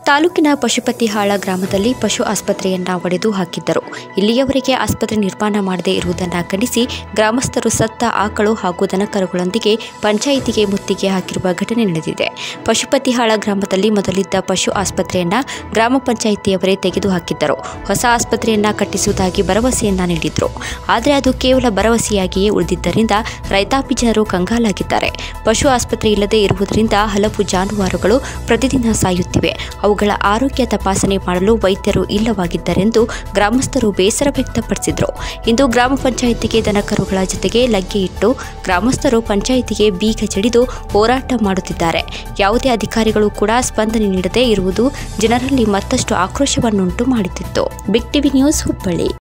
ತಾಲೂಕಿನ ಪಶುಪತಿಹಾಳ ಗ್ರಾಮದಲ್ಲಿ ಪಶು ಆಸ್ಪತ್ರೆಯನ್ನ ಒಡೆದು ಹಾಕಿದ್ದರು ಇಲ್ಲಿಯವರೆಗೆ ಆಸ್ಪತ್ರೆ ನಿರ್ಮಾಣ ಮಾಡದೇ ಇರುವುದನ್ನು ಖಂಡಿಸಿ ಗ್ರಾಮಸ್ಥರು ಸತ್ತ ಆಕಳು ಹಾಗೂ ದನಕರುಗಳೊಂದಿಗೆ ಪಂಚಾಯಿತಿಗೆ ಮುತ್ತಿಗೆ ಹಾಕಿರುವ ಘಟನೆ ನಡೆದಿದೆ ಪಶುಪತಿಹಾಳ ಗ್ರಾಮದಲ್ಲಿ ಮೊದಲಿದ್ದ ಪಶು ಆಸ್ಪತ್ರೆಯನ್ನ ಗ್ರಾಮ ಪಂಚಾಯಿತಿಯವರೇ ತೆಗೆದು ಹಾಕಿದ್ದರು ಹೊಸ ಆಸ್ಪತ್ರೆಯನ್ನ ಕಟ್ಟಿಸುವುದಾಗಿ ಭರವಸೆಯನ್ನ ನೀಡಿದ್ರು ಆದರೆ ಅದು ಕೇವಲ ಭರವಸೆಯಾಗಿಯೇ ಉಳಿದಿದ್ದರಿಂದ ರೈತಾಪಿ ಜನರು ಕಂಗಾಲಾಗಿದ್ದಾರೆ ಪಶು ಆಸ್ಪತ್ರೆ ಇಲ್ಲದೆ ಇರುವುದರಿಂದ ಹಲವು ಜಾನುವಾರುಗಳು ಪ್ರತಿದಿನ ಸಾಯುತ್ತಿವೆ ಅವುಗಳ ಆರೋಗ್ಯ ತಪಾಸಣೆ ಮಾಡಲು ವೈದ್ಯರು ಇಲ್ಲವಾಗಿದ್ದರೆಂದು ಗ್ರಾಮಸ್ಥರು ಬೇಸರ ವ್ಯಕ್ತಪಡಿಸಿದರು ಇಂದು ಗ್ರಾಮ ಪಂಚಾಯಿತಿಗೆ ದನಕರುಗಳ ಜೊತೆಗೆ ಲಗ್ಗೆ ಇಟ್ಟು ಗ್ರಾಮಸ್ಥರು ಪಂಚಾಯಿತಿಗೆ ಬೀಗ ಜಡಿದು ಹೋರಾಟ ಮಾಡುತ್ತಿದ್ದಾರೆ ಯಾವುದೇ ಅಧಿಕಾರಿಗಳು ಕೂಡ ಸ್ಪಂದನೆ ನೀಡದೇ ಇರುವುದು ಜನರಲ್ಲಿ ಮತ್ತಷ್ಟು ಆಕ್ರೋಶವನ್ನುಂಟು ಮಾಡುತ್ತಿತ್ತು ಬಿಗ್ ಟಿವಿ ನ್ಯೂಸ್ ಹುಬ್ಬಳ್ಳಿ